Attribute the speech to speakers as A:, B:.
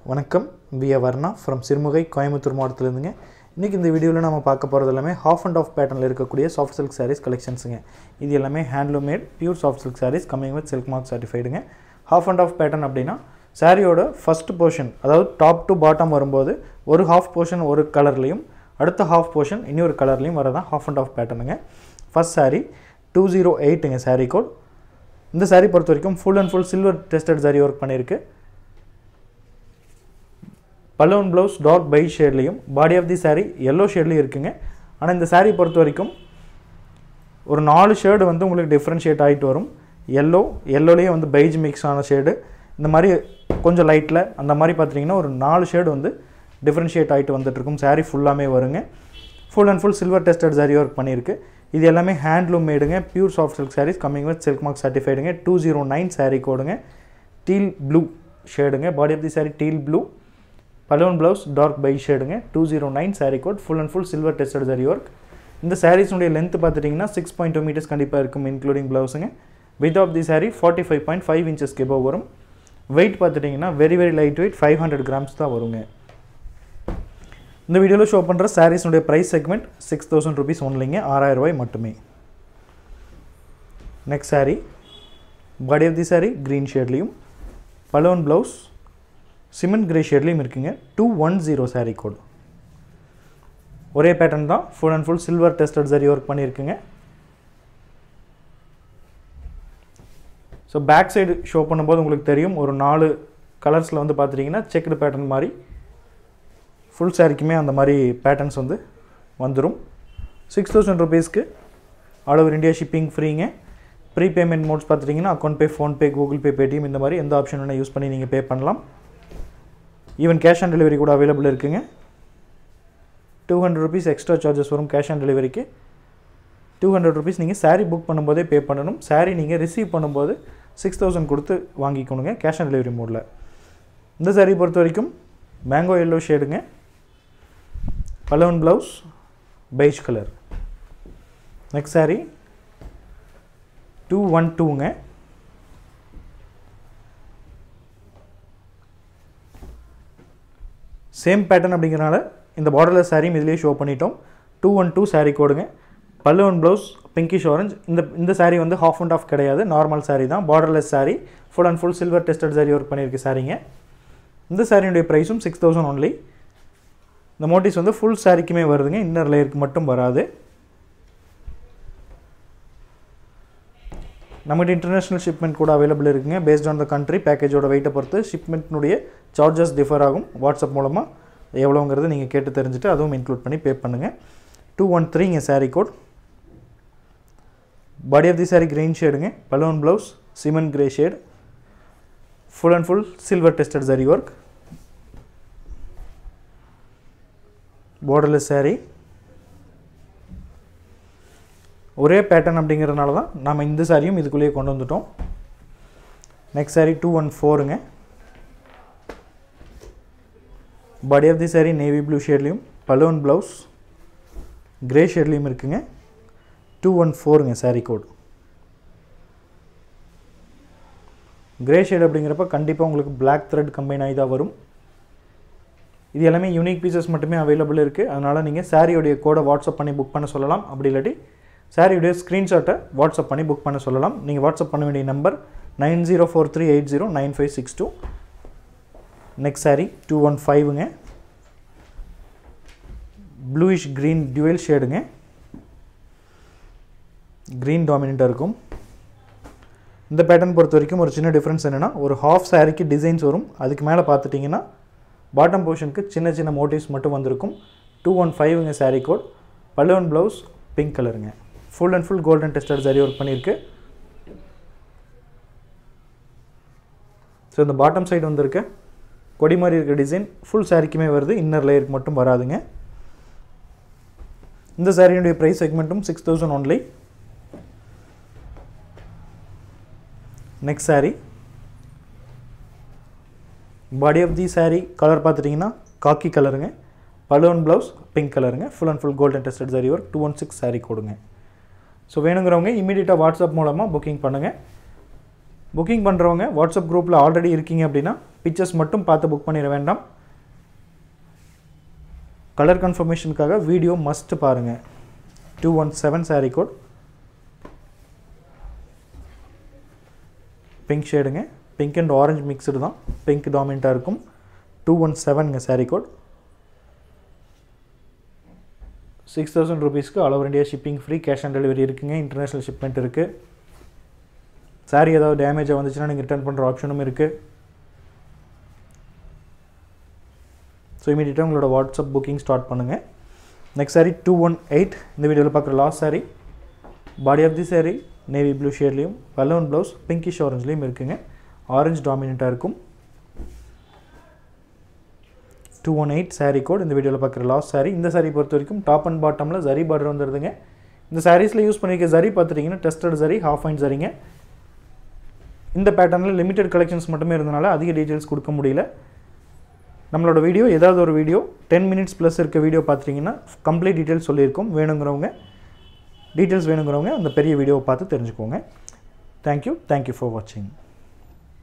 A: வணக்கம் V Varna from Sirumugai Coimbatore மாவட்டத்திலேருந்துங்க இன்றைக்கி இந்த வீடியோவில் நம்ம பார்க்க போகிறது எல்லாமே ஹாஃப் அண்ட் ஆஃப் பேட்டர்னில் இருக்கக்கூடிய சாஃப்ட் சில்க் சாரீஸ் கலெக்ஷன்ஸுங்க இது எல்லாமே handloom made pure soft silk sarees coming with silk mark சர்டிஃபைடுங்க ஹாஃப் அண்ட் ஆஃப் பேட்டர்ன் அப்படின்னா சாரியோட ஃபஸ்ட் போர்ஷன் அதாவது டாப் டு பாட்டம் வரும்போது ஒரு ஹாஃப் போர்ஷன் ஒரு கலர்லேயும் அடுத்த ஹாஃப் போர்ஷன் இன்னொரு கலர்லேயும் வரதான் ஹாஃப் அண்ட் ஆஃப் பேட்டர்னுங்க ஃபஸ்ட் சாரீ டூ ஜீரோ எயிட்டுங்க சாரீ கோட் இந்த சாரீ பொறுத்த வரைக்கும் full and full silver tested saree work பண்ணியிருக்கு பலூன் ப்ளவுஸ் டார்க் பை ஷேட்லேயும் body of the saree yellow ஷேட்லேயும் இருக்குங்க ஆனால் இந்த saree பொறுத்த வரைக்கும் ஒரு நாலு ஷேடு வந்து உங்களுக்கு டிஃப்ரென்ஷியேட் ஆகிட்டு வரும் எல்லோ எல்லோலேயே வந்து பைஜ் மிக்ஸ் ஆன ஷேடு இந்த மாதிரி கொஞ்சம் லைட்டில் அந்த மாதிரி பார்த்துட்டிங்கன்னா ஒரு நாலு ஷேடு வந்து டிஃப்ரென்ஷியேட் ஆகிட்டு வந்துட்டுருக்கும் saree ஃபுல்லாமே வருங்க full and full silver tested saree work பண்ணியிருக்கு இது எல்லாமே ஹேண்ட்லூம் மேடுங்க pure soft silk sarees coming with silk mark சர்டிஃபைடுங்க டூ ஜீரோ நைன் saree கோடுங்க டீல் ப்ளூ ஷேடுங்க body of the saree teal blue balloon blouse dark பை ஷேடுங்க two zero nine saree code full and full silver tested saree work இந்த சாரீஸ்னுடைய length பார்த்துட்டிங்கன்னா six point two metres கண்டிப்பாக இருக்கும் including ப்ளவுஸுங்க with of the saree forty five point five inches கெபோ வரும் வெயிட் பார்த்துட்டிங்கன்னா very very light weight five hundred grams தான் வருங்க இந்த வீடியோவில் ஷோ பண்ணுற சாரீஸ்னுடைய price segment six thousand rupees ஒன்லிங்க ஆறாயிரம் ரூபாய் மட்டுமே next saree body of the saree green ஷேட்லேயும் பலோன் ப்ளவுஸ் சிமெண்ட் கிரே ஷேட்லேயும் இருக்குங்க two one zero saree code ஒரே பேட்டர்ன் தான் full and full silver tested saree work பண்ணியிருக்குங்க ஸோ பேக் சைடு ஷோ பண்ணும்போது உங்களுக்கு தெரியும் ஒரு நாலு கலர்ஸில் வந்து பார்த்துட்டிங்கன்னா செக்குடு பேட்டர்ன் மாதிரி ஃபுல் சாரிக்குமே அந்த மாதிரி பேட்டர்ன்ஸ் வந்து வந்துடும் சிக்ஸ் தௌசண்ட் ருபீஸ்க்கு ஆல் ஓவர் இந்தியா ஷிப்பிங் ஃப்ரீங்க ப்ரீ பேமெண்ட் மோட்ஸ் பார்த்துட்டிங்கன்னா account pay PhonePe Google Pay Paytm இந்த மாதிரி எந்த ஆப்ஷன் வேணால் யூஸ் பண்ணி நீங்கள் பே பண்ணலாம் ஈவன் கேஷ் ஆன் டெலிவரி கூட அவைலபிள் இருக்குங்க two hundred rupees extra charges வரும் கேஷ் ஆன் டெலிவரிக்கு டூ ஹண்ட்ரட் ருபீஸ் நீங்கள் சாரீ புக் பண்ணும்போதே பே பண்ணணும் சாரீ நீங்கள் ரிசீவ் பண்ணும்போது சிக்ஸ் தௌசண்ட் கொடுத்து வாங்கிக்கணுங்க கேஷ் ஆன் டெலிவரி மோடில் இந்த சாரீ பொறுத்த வரைக்கும் மேங்கோ எல்லோ ஷேடுங்க balloon blouse beige colour next saree two one டூங்க சேம் பேட்டர்ன் அப்படிங்கிறனால இந்த பார்டர்லெஸ் சாரியும் இதிலேயே ஷோ பண்ணிட்டோம் டூ ஒன் டூ சாரீ கோடுங்க balloon blouse pinkish orange இந்த இந்த சாரீ வந்து ஹாஃப் அண்ட் ஆஃப் கிடையாது நார்மல் சாரீ தான் borderless saree full and full silver tested saree work பண்ணியிருக்கு சாரீங்க இந்த சாரியுடைய ப்ரைஸும் சிக்ஸ் தௌசண்ட் ஒன்லி இந்த மோட்டிஸ் வந்து ஃபுல் சாரிக்குமே வருதுங்க இன்னர் லேயருக்கு மட்டும் வராது நம்மகிட்ட இன்டர்நேஷ்னல் ஷிப்மெண்ட் கூட அவைலபிள் இருக்குங்க பேஸ்ட் ஆன் த கண்ட்ரி பேக்கேஜோட வெயிட்டை பொறுத்து ஷிப்மெண்ட்னுடைய சார்ஜஸ் டிஃபர் ஆகும் வாட்ஸ்அப் மூலமாக எவ்வளோங்கிறது நீங்கள் கேட்டு தெரிஞ்சுட்டு அதுவும் இன்க்ளூட் பண்ணி பே பண்ணுங்கள் டூ ஒன் த்ரீங்க saree code body of the saree green ஷேடுங்க balloon blouse cement grey shade full and full silver tested saree work borderless saree ஒரே பேட்டர்ன் அப்படிங்கிறதுனால தான் நம்ம இந்த சாரியும் இதுக்குள்ளேயே கொண்டு வந்துட்டோம் நெக்ஸ்ட் சாரீ டூ ஒன் ஃபோருங்க body of the saree navy blue ஷேட்லேயும் பலூன் ப்ளவுஸ் கிரே ஷேட்லேயும் இருக்குங்க டூ ஒன் ஃபோருங்க சாரீ கோட் கிரே ஷேட் அப்படிங்கிறப்ப கண்டிப்பாக உங்களுக்கு பிளாக் த்ரெட் கம்பைன் ஆகி தான் வரும் இது எல்லாமே யூனிக் பீசஸ் மட்டுமே அவைலபிள் இருக்குது அதனால் நீங்கள் சாரியோடைய கோடை வாட்ஸ்அப் பண்ணி புக் பண்ண சொல்லலாம் அப்படி இல்லாட்டி சாரியுடைய ஸ்க்ரீன்ஷாட்டை வாட்ஸ்அப் பண்ணி புக் பண்ண சொல்லலாம் நீங்கள் வாட்ஸ்அப் பண்ண வேண்டிய number nine zero four three eight zero nine five six two next saree two one ஃபைவுங்க ப்ளூயிஷ் க்ரீன் டியூவல் ஷேடுங்க க்ரீன் டாமினண்ட்டாக இருக்கும் இந்த பேட்டர்ன் பொறுத்த வரைக்கும் ஒரு சின்ன டிஃப்ரென்ஸ் என்னென்னா ஒரு ஹாஃப் சாரிக்கு டிசைன்ஸ் வரும் அதுக்கு மேலே பார்த்துட்டிங்கன்னா பாட்டம் போர்ஷனுக்கு சின்ன சின்ன மோட்டிவ்ஸ் மட்டும் வந்திருக்கும் டூ ஒன் ஃபைவுங்க saree code balloon blouse pink கலருங்க full and full golden tested saree work பண்ணியிருக்கு ஸோ இந்த பாட்டம் சைடு வந்திருக்க கொடி மாதிரி இருக்க டிசைன் ஃபுல் சாரிக்குமே வருது இன்னர் லேயருக்கு மட்டும் வராதுங்க இந்த சாரியினுடைய ப்ரைஸ் செக்மெண்ட்டும் six thousand only next saree body of the saree colour பார்த்துட்டிங்கன்னா காக்கி கலருங்க பலூன் ப்ளவுஸ் பிங்க் கலருங்க full and full golden tested saree work two one six saree கொடுங்க ஸோ வேணுங்கிறவங்க இமீடியட்டாக வாட்ஸ்அப் மூலமாக புக்கிங் பண்ணுங்கள் புக்கிங் பண்ணுறவங்க வாட்ஸ்அப் குரூப்பில் ஆல்ரெடி இருக்கீங்க அப்படின்னா பிக்சர்ஸ் மட்டும் பார்த்து புக் பண்ணிட வேண்டாம் கலர் கன்ஃபர்மேஷனுக்காக வீடியோ மஸ்ட் பாருங்கள் two one seven saree code pink ஷேடுங்க பிங்க் அண்ட் ஆரஞ்சு மிக்ஸ்டு தான் பிங்க் டாமினண்ட்டாக இருக்கும் டூ ஒன் செவனுங்க சாரீ கோட் சிக்ஸ் தௌசண்ட் ருபீஸ்க்கு all over India shipping free cash on delivery இருக்குங்க இன்டர்நேஷ்னல் ஷிப்மெண்ட் இருக்குது சாரீ ஏதாவது டேமேஜாக வந்துச்சுன்னா நீங்கள் ரிட்டர்ன் பண்ணுற ஆப்ஷனும் இருக்குது ஸோ இமீடியட்டாக உங்களோட வாட்ஸ்அப் புக்கிங் ஸ்டார்ட் பண்ணுங்கள் next saree two one eight இந்த வீடியோவில் பார்க்குற last saree body of the saree navy blue ஷேட்லேயும் பலூன் ப்ளவுஸ் பிங்கிஷ் ஆரஞ்சுலேயும் இருக்குங்க ஆரஞ்சு டாமினண்ட்டாக இருக்கும் two one eight saree code இந்த வீடியோவில் பார்க்குற லாஸ்ட் சாரீ இந்த சாரீ பொறுத்த வரைக்கும் டாப் அண்ட் பாட்டமில் ஜரி பார்டர் வந்துடுதுங்க இந்த சாரீஸில் யூஸ் பண்ணியிருக்க ஜரி பார்த்துட்டிங்கன்னா டெஸ்டட் ஜரி ஹாஃப் பாயிண்ட் சரிங்க இந்த பேட்டர்னில் லிமிடெட் கலெக்ஷன்ஸ் மட்டுமே இருந்தனால அதிக டீட்டெயில்ஸ் கொடுக்க முடியல நம்மளோட வீடியோ ஏதாவது ஒரு வீடியோ டென் மினிட்ஸ் ப்ளஸ் இருக்க வீடியோ பார்த்துட்டிங்கன்னா கம்ப்ளீட் டீட்டெயில்ஸ் சொல்லியிருக்கோம் வேணுங்கிறவங்க டீட்டெயில்ஸ் வேணுங்கிறவங்க அந்த பெரிய வீடியோவை பார்த்து தெரிஞ்சுக்கோங்க தேங்க்யூ தேங்க்யூ ஃபார் வாட்சிங்